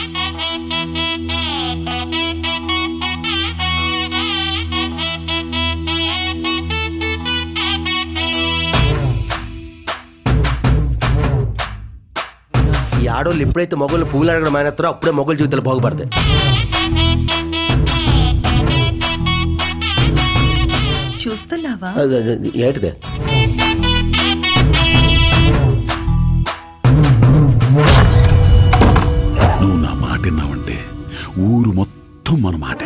ఈ ఆడోళ్ళు ఎప్పుడైతే మొగలు పువ్వులు అడగడం మానేస్తారో అప్పుడే మొగలు జీవితాలు బాగుపడతాయి చూస్తున్నావా అది- అది- అది ఏంటిదే నువ్వు నా మాట విన్నావంటే ఊరు మొత్తం మన మాట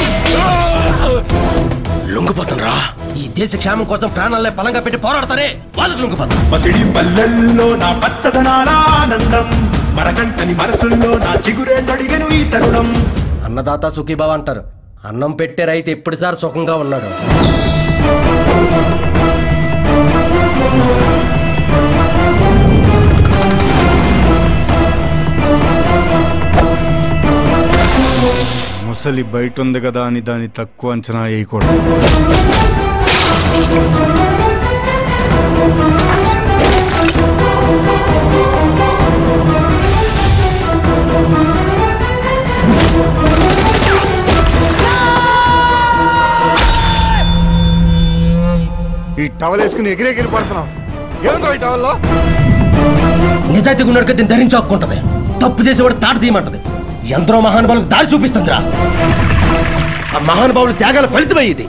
లొంగిపోతుండ్రా ఈ దేశ క్షేమం కోసం ప్రాణాలనే పలంగా పెట్టి పోరాడతారే వాళ్ళకి లొంగిపోతాం పసిడి పల్లెల్లో నా పచ్చదనాల ఆనందం మరకంటని మనసుల్లో నా చిగురే తడిగను ఈ తరుణం అన్నదాత సుఖీభావ అంటారు అన్నం పెట్టే రైతు ఎప్పుడుసారి సుఖంగా ఉన్నాడు ముసలి బయట ఉంది కదా అని దాన్ని తక్కువ అంచనా వేయకూడదు ఈ టవల్ వేసుకుని ఎగిరెగిరి పడుతున్నాం ఏముందో ఈ టవల్లో నిజాయితీగా ఉన్నాడు దీన్ని ధరించి హక్కుంటది తప్పు చేసేవాడు తాట తీయమంటది ఎందరో మహానుభావులకు దారి చూపిస్తుందిరా ఆ మహానుభావుల త్యాగాల ఫలితమే ఇది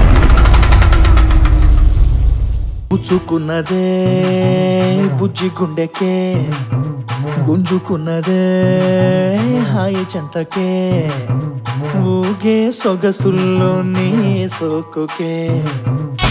పుచ్చుకున్నదే బుజ్జి గుండెకే గుంజుకున్నదే హాయి చెంతకే ఊగే సొగసుల్లో నీ సోకుకే